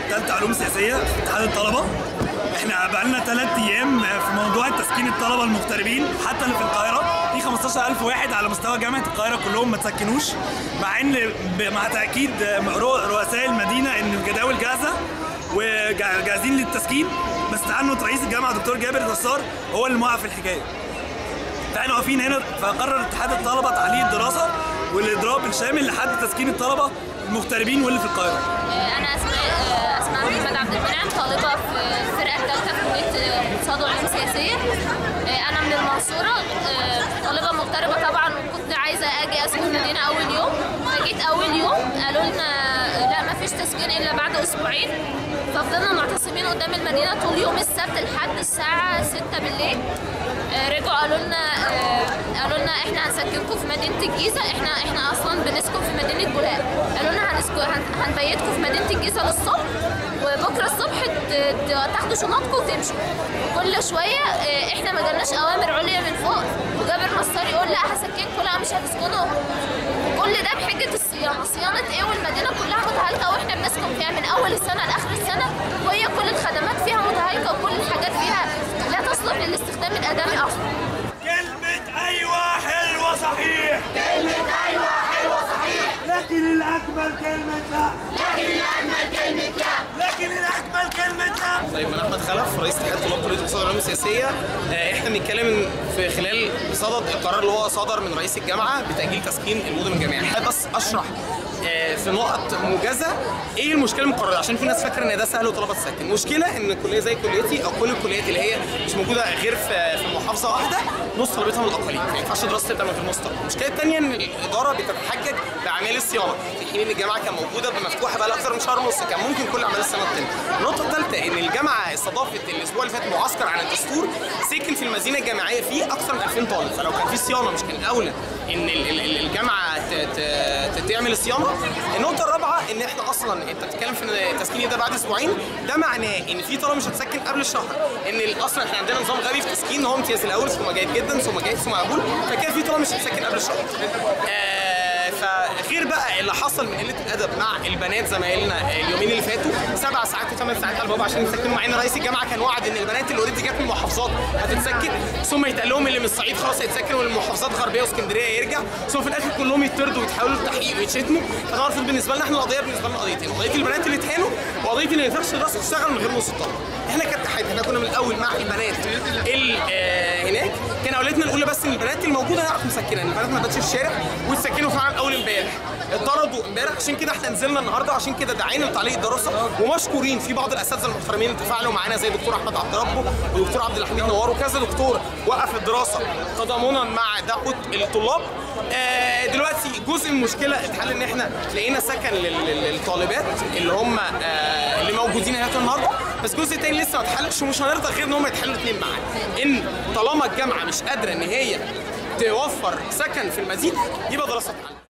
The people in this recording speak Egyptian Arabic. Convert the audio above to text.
ثالثه علوم سياسيه في اتحاد الطلبه احنا بقالنا ثلاث ايام في موضوع تسكين الطلبه المغتربين حتى اللي في القاهره في 15000 واحد على مستوى جامعه القاهره كلهم ما تسكنوش مع ان ب- مع تاكيد رو- رؤساء المدينه ان الجداول جاهزه وجاهزين للتسكين بس تعنت رئيس الجامعه دكتور جابر نصار هو اللي موقف الحكايه فاحنا واقفين هنا فقرر اتحاد الطلبه تعليق الدراسه والاضراب الشامل لحد تسكين الطلبه المغتربين واللي في القاهره انا اسماء اسماء محمد عبد المنعم طالبه في الفرقه الثالثه في كليه اقتصاد وعلوم سياسيه انا من المنصوره طالبه مغتربه طبعا وكنت عايزه اجي اسكن المدينه اول يوم فجيت اول يوم قالوا لنا لا ما فيش تسكين الا بعد اسبوعين ففضلنا معتصمين قدام المدينه طول يوم السبت لحد الساعه 6 بالليل رجعوا قالوا لنا قالوا لنا احنا هنسكنكم في مدينه الجيزه احنا احنا اصلا بنسكن في مدينه بولاق قالوا لنا هنسكن هن- هنبيتكم في مدينه الجيزه للصبح وبكره الصبح ت- ت- تاخدوا شنطكم وتمشوا كل شويه اه، احنا ما جالناش اوامر عليا من فوق وجابر نصار يقول لا هسكنكم لا مش هتسكنوا كل ده بحجه الصيانه صيانه ايه والمدينه كلها متهالكه واحنا بنسكن فيها من اول السنه لاخر السنه وهي كل الخدمات فيها متهالكه وكل الحاجات فيها لا تصلح للاستخدام الادمي اصلا كلمة أيوة حلوة صحيح كلمة أيوة حلوة صحيح لكن الأجمل كلمة لا لكن الأجمل كلمة لا لكن الأجمل كلمة لا طيب انا احمد خلف رئيس اتحاد طلاب كليه الاقتصاد والعلوم السياسيه آه، احنا بنتكلم في خلال صدد القرار اللي هو صدر من رئيس الجامعه بتاجيل تسكين المدن الجامعيه حابب بس اشرح آه، في نقط موجزه ايه المشكله من القرار ده؟ عشان في ناس فاكره ان ده سهل وطلبه تسكن المشكله ان كليه زي كليتي او كل الكليات اللي هي مش موجوده غير في في محافظه واحده نص طلبتها من الاقاليم ما ينفعش دراسه تبدا من غير نص طلبه المشكله الثانيه ان الاداره بتتحجج باعمال الصيانه في حين ان الجامعه كان موجوده بمفتوحه بقى لها اكثر من شهر ونص كان ممكن كل اعمال الصيانه تتم النقطه الثالثه ان الجامعه استضافت الاسبوع اللي فات معسكر عن الدستور سكن في المدينه الجامعيه فيه اكثر من 2000 طالب فلو كان في صيانه مش كان اولى ان ال- ال- ال- الجامعه ت- ت- تعمل الصيانه النقطه الرابعه ان احنا اصلا انت بتتكلم في ان التسكين ده بعد اسبوعين ده معناه ان في طلبه مش هتسكن قبل الشهر ان ال- اصلا احنا عندنا نظام غبي في التسكين هو امتياز الاول ثم جيد جدا ثم جيد ثم مقبول فكده في طلبه مش هتسكن قبل الشهر آه، فغير بقى اللي حصل من قله الادب مع البنات زمايلنا اليومين اللي فاتوا سبع ساعات وثمان ساعات على البابا عشان يسكنوا مع ان رئيس الجامعه كان وعد ان البنات اللي اوريدي جت من المحافظات هتتسكن ثم يتقال لهم اللي من الصعيد خلاص هيتسكنوا واللي من المحافظات الغربيه واسكندريه يرجع ثم في الاخر كلهم يطردوا ويتحولوا للتحقيق ويتشتموا فده المفروض بالنسبه لنا احنا القضيه بالنسبه لنا قضيتين قضيه البنات اللي اتهانوا وقضيه اللي ما ينفعش الناس تشتغل من غير نص الطلبه احنا كاتحاد احنا كنا من الاول مع البنات اللي آه، هناك كان اولويتنا الاولى بس ان البنات الموجوده نعرف نسكنها ان البنات ما باتش في الشارع وتسكنوا فعلا اول امبارح اتطردوا امبارح عشان كده احنا نزلنا النهارده عشان كده دعينا لتعليق الدراسه ومشكورين في بعض الاساتذه المحترمين اللي تفاعلوا معانا زي دكتور احمد عبد ربه ودكتور عبد الحميد نوار وكذا دكتور وقف الدراسه تضامنا مع دعوه الطلاب آه، دلوقتي جزء من المشكله اتحل ان احنا لقينا سكن لل- لل- للطالبات اللي هم آه، اللي موجودين هناك النهارده بس جزء تاني لسه ما اتحلش ومش هنرضى غير ان هم يتحلوا الاثنين معانا ان طالما الجامعه مش قادره ان هي توفر سكن في المدينه يبقى دراسه اتحل